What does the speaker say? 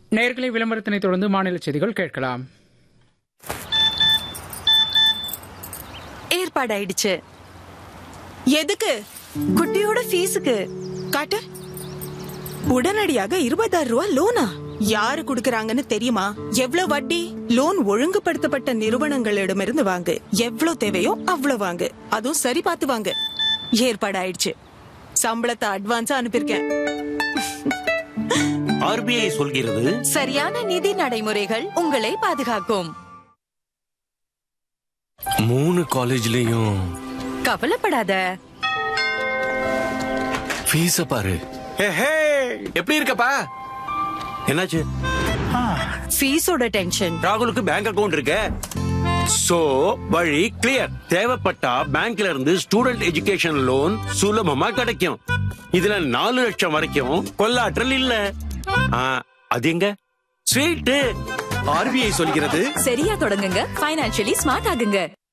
நேர்களை விளம்பரத்தினை தொடர்ந்து மாநில செய்திகள் கேட்கலாம் ஏற்பாடாயிடுச்சு எதுக்கு குட்டியோட ஃபீஸுக்கு காட்டு உடனடியாக இருபதாயிரம் ரூபாய் லோனா யாரு குடுக்கறாங்கன்னு தெரியுமா எவ்வளவு வட்டி லோன் ஒழுங்குபடுத்தப்பட்ட நிறுவனங்களிடமிருந்து வாங்கு எவ்வளவு தேவையோ அவ்வளவு வாங்கு அதுவும் சரி பார்த்து வாங்கு ஏற்பாடாயிடுச்சு சம்பளத்தை அட்வான்ஸா அனுப்பியிருக்கேன் ஆர்பிஐ சொல்கிறது சரியான நிதி நடைமுறைகள் உங்களை பாதுகாக்கும் மூணு காலேஜ்லயும் கவலைப்படாத ஃபீஸ பாரு எப்படி இருக்கப்பா என்னாச்சு ஃபீஸோட டென்ஷன் ராகுலுக்கு பேங்க் அக்கவுண்ட் இருக்கு சோ வழி கிளியர் தேவைப்பட்டா பேங்க்ல இருந்து ஸ்டூடெண்ட் எஜுகேஷன் லோன் சுலபமா கிடைக்கும் இதுல நாலு லட்சம் வரைக்கும் கொள்ளாற்றல் இல்ல ஆ, அது எங்க ஸ்வீட்டு ஆர்பிஐ சொல்கிறது சரியா தொடங்குங்க ஃபைனான்சியலி ஸ்மார்ட் ஆகுங்க